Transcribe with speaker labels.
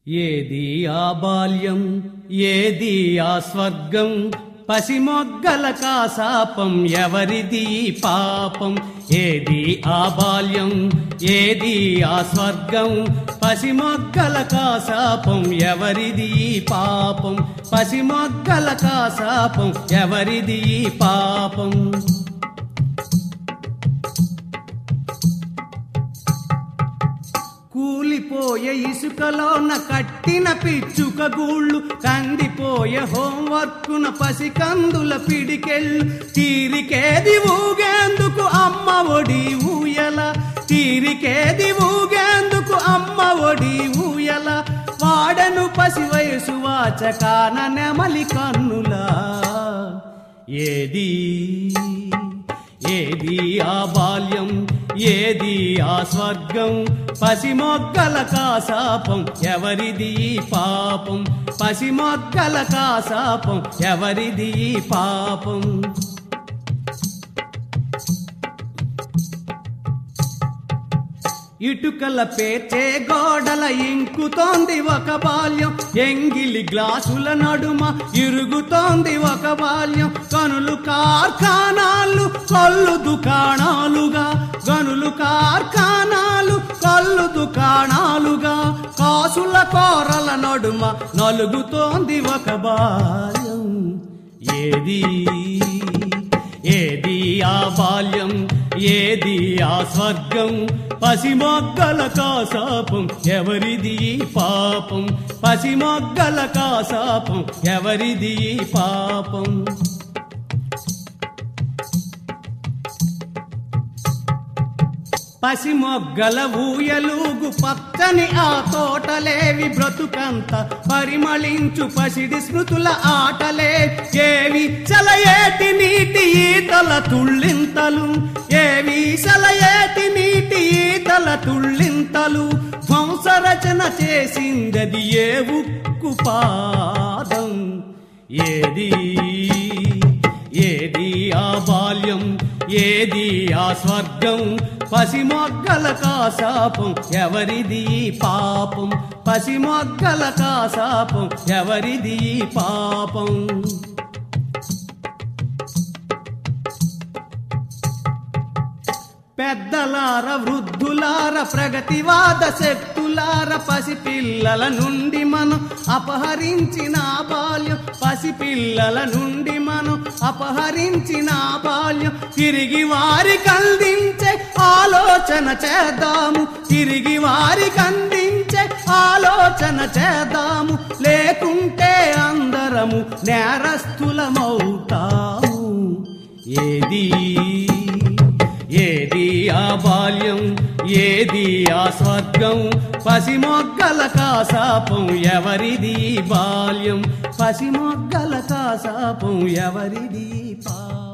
Speaker 1: ఏది ఆ బాల్యం ఏది ఆ స్వర్గం పసిమొగ్గల కాసాపం ఎవరిది ఈ పాపం ఏది ఆ బాల్యం ఏది ఆ స్వర్గం పసిమొగ్గల కాసాపం ఎవరిది ఈ పాపం పసిమొగ్గల కాసాపం ఎవరిది ఈ పాపం కూలిపోయే ఇసుకలోన కట్టిన పిచ్చుక గూళ్ళు కందిపోయే హోంవర్కున పసికందుల పిడికెళ్ళు తీరికేది ఊగేందుకు అమ్మ ఒడి ఊయల తీరికేది ఊగేందుకు అమ్మ ఒడి ఊయల వాడను పసి వయసు వాచకాన నెమలి కన్నులా ఏది ఏది ఆ బాల్యం ఏది ఆ స్వర్గం పసిమొగ్గల కాసాపం ఎవరిది ఈ పాపం పసిమొగ్గల కాసాపం ఎవరిది ఈ పాపం ఇటుకల పేచే గోడల ఇంకుతోంది ఒక బాల్యం ఎంగిలి గ్లాసుల నడుమ ఇరుగుతోంది ఒక బాల్యం కనులు కార్ఖానాలు కళ్ళు దుకాణాలుగా గనులు కార్ఖానాలు కళ్ళు దుకాణాలుగా కాసుల కోరల నడుమ నలుగుతోంది ఒక బాల్యం ఏది ఏది ఆ బాల్యం ఏది ఆ స్వర్గం పసిమొగ్గల కాసాపం ఎవరిది ఈ పాపం పసిమొగ్గల కాసాపం ఎవరిది ఈ పాపం పసిమొగ్గల ఊయలూగు పచ్చని ఆ తోటలేవి బ్రతుకంత పరిమళించు పసిడి స్మృతుల ఆటలే ఏవి చలయేటి నీటి ఈతల తుళ్ళింతలు ఏవి చలయేటి నీటి ఈతల తుళ్ళింతలు ధ్వంసరచన చేసిందది ఏ ఉక్కు పాదం ఏది ఏది ఆ బాల్యం ఏది ఆ స్వర్గం పసిమొగ్గల కాసాపం ఎవరిది ఈ పాపం పసిమొగ్గల కాసాపం ఎవరిది ఈ పాపం పెద్దలార వృద్ధులార ప్రగతివాద శక్తులార పసిపిల్లల నుండి మనం అపహరించిన బాల్యం పసిపిల్లల నుండి మనం అపహరించిన బాల్యం తిరిగి వారికి అందించే ఆలోచన చేద్దాము తిరిగి వారికి అందించే ఆలోచన చేద్దాము లేకుంటే అందరము నేరస్తులమవుతాము ఏది ఏది ఆ బాల్యం ఏది ఆ స్వర్గం పసిమొగ్గల కాసాపం ఎవరిది ఈ బాల్యం పసిమొగ్గల కాసాపం ఎవరిది ఈ పాపం